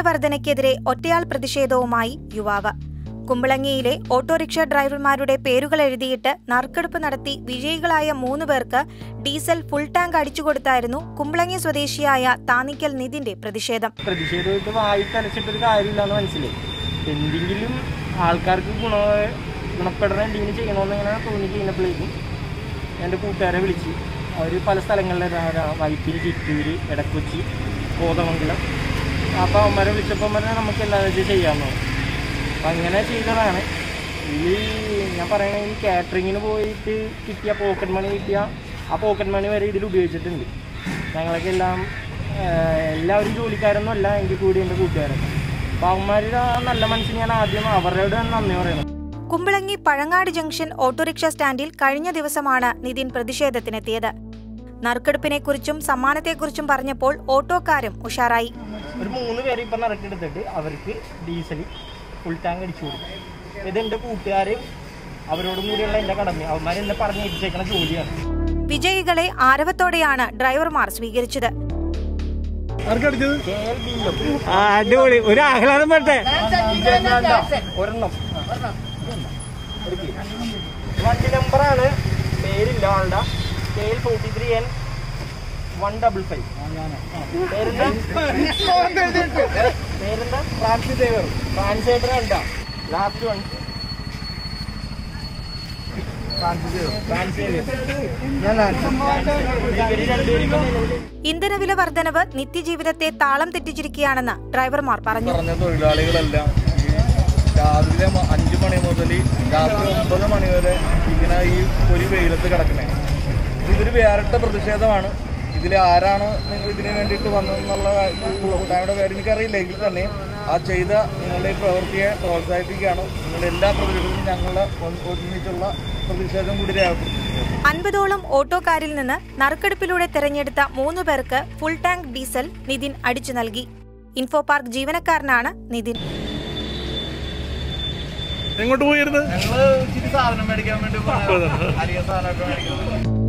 വർധനയ്ക്കെതിരെ ഒറ്റയാൾ പ്രതിഷേധവുമായി യുവാവ് കുമ്പളങ്ങിയിലെ ഓട്ടോറിക്ഷ ഡ്രൈവർമാരുടെ പേരുകൾ എഴുതിയിട്ട് നറുക്കെടുപ്പ് നടത്തി വിജയികളായ മൂന്ന് പേർക്ക് ഡീസൽ ഫുൾ ടാങ്ക് അടിച്ചുകൊടുത്തായിരുന്നു കുമ്പളങ്ങി സ്വദേശിയായ താന്നിക്കൽ നിതിന്റെ പ്രതിഷേധം പ്രതിഷേധമായിട്ട് വായി തലച്ചിട്ടൊരു കാര്യമില്ലാന്ന് മനസ്സിലായി എന്തെങ്കിലും ആൾക്കാർക്ക് ഗുണ ഗുണപ്പെടുന്ന എന്തെങ്കിലും ചെയ്യണമെന്ന് ഇങ്ങനെ തോന്നി കഴിഞ്ഞപ്പോഴേക്കും എൻ്റെ കൂട്ടുകാരെ വിളിച്ച് അവർ പല സ്ഥലങ്ങളിലും വൈപ്പിൽ ചിറ്റൂര് എടക്കൊച്ചി കോതമംഗലം അപ്പോൾ അവന്മാരെ വിളിച്ചപ്പോൾ പറഞ്ഞാൽ നമുക്ക് എല്ലാ വെച്ച് ചെയ്യാമെന്ന് പറഞ്ഞു അപ്പം അങ്ങനെ ചെയ്തതാണ് ഈ ഞാൻ പറയണ ഈ കാറ്ററിങ്ങിന് പോയിട്ട് കിട്ടിയ പോക്കറ്റ് മണി കിട്ടിയ ആ പോക്കറ്റ് മണി വരെ ഇതിൽ ഉപയോഗിച്ചിട്ടുണ്ട് ഞങ്ങളൊക്കെ എല്ലാം ആഹ്, എല്ലാവരും ജോലിക്കാരൊന്നും അല്ല എങ്കിൽ കൂടി എൻ്റെ കൂട്ടുകാരൊക്കെ അപ്പോൾ അവന്മാരുടെ ആ നല്ല മനസ്സിന് ഞാൻ ആദ്യം അവരോട് നന്ദി പറയണം കുമ്പളങ്ങി പഴങ്ങാട് ജംഗ്ഷൻ ഓട്ടോറിക്ഷ സ്റ്റാൻഡിൽ കഴിഞ്ഞ ദിവസമാണ് നിതിൻ പ്രതിഷേധത്തിനെത്തിയത് നറുക്കെടുപ്പിനെക്കുറിച്ചും സമ്മാനത്തെക്കുറിച്ചും പറഞ്ഞപ്പോൾ ഓട്ടോക്കാരും ഉഷാറായി ഒരു മൂന്ന് പേര് ഇപ്പം നറുക്കെടുത്തിട്ട് അവർക്ക് ഡീസൽ ഫുൾ ടാങ്ക് അടിച്ചു കൊടുക്കും ഇത് എൻ്റെ കൂട്ടുകാരും അവരോടും കൂടിയുള്ള എൻ്റെ കടമ അവന്മാർ എന്നെ പറഞ്ഞ് ഏൽപ്പിച്ചേക്കണ ജോലിയാണ് വിജയികളെ ആരവത്തോടെയാണ് ഡ്രൈവർമാർ സ്വീകരിച്ചത് അടിപൊളി ഒരു ആഹ്ലാദം പറ്റേ ഒരെണ്ണം വണ്ടി നമ്പറാണ് പേരില്ല ആളുടെ K L forty three N one double five പേരെന്താ പേരെന്താ ഫ്രാൻസി ദേവർ ഫ്രാൻസേട്ടൻ കണ്ട ലാസ്റ്റ് വൺ ഇവര് രണ്ടുപേരും ഇന്ധനവില വർധനവ് നിത്യജീവിതത്തെ താളം തെറ്റിച്ചിരിക്കുകയാണെന്ന് ഡ്രൈവർമാർ പറഞ്ഞു പറഞ്ഞ തൊഴിലാളികളെല്ലാം ഈ രാവിലെ മ- അഞ്ച് മണി മുതൽ രാത്രി ഒമ്പത് മണി വരെ ഇങ്ങനെ ഈ ഒരു വെയിലത്ത് കിടക്കണേ ഇതൊരു വേറിട്ട പ്രതിഷേധമാണ് ഇതിൽ ആരാണ് നിങ്ങൾ ഇതിന് വേണ്ടിയിട്ട് വന്നതെന്നുള്ള കൂട്ടായ്മയുടെ പേര് എനിക്കറിയില്ല എങ്കിൽ തന്നെ ആ ചെയ്ത നിങ്ങളുടെ ഈ പ്രവൃത്തിയെ പ്രോത്സാഹിപ്പിക്കുകയാണ് നിങ്ങളുടെ എല്ലാ പ്രതിഷേധത്തിനും ഞങ്ങളുടെ ഒ- ഒരുമിച്ചുള്ള പ്രതിഷേധം കൂടി രേഖപ്പെടുത്തുന്നു അൻപതോളം ഓട്ടോക്കാരിൽ നിന്ന് നറുക്കെടുപ്പിലൂടെ തെരഞ്ഞെടുത്ത മൂന്നു പേർക്ക് ഫുൾ ടാങ്ക് ഡീസൽ നിതിൻ അടിച്ചു നൽകി ഇൻഫോ പാർക്ക് ജീവനക്കാരനാണ് നിതിൻ എങ്ങോട്ട് പോയിരുന്നു ഞങ്ങൾ ഇച്ചിരി സാധനം മേടിക്കാൻ വേണ്ടി പോയതാണ്. അരിയ സാധനമൊക്കെ മേടിക്കാൻ വേണ്ടി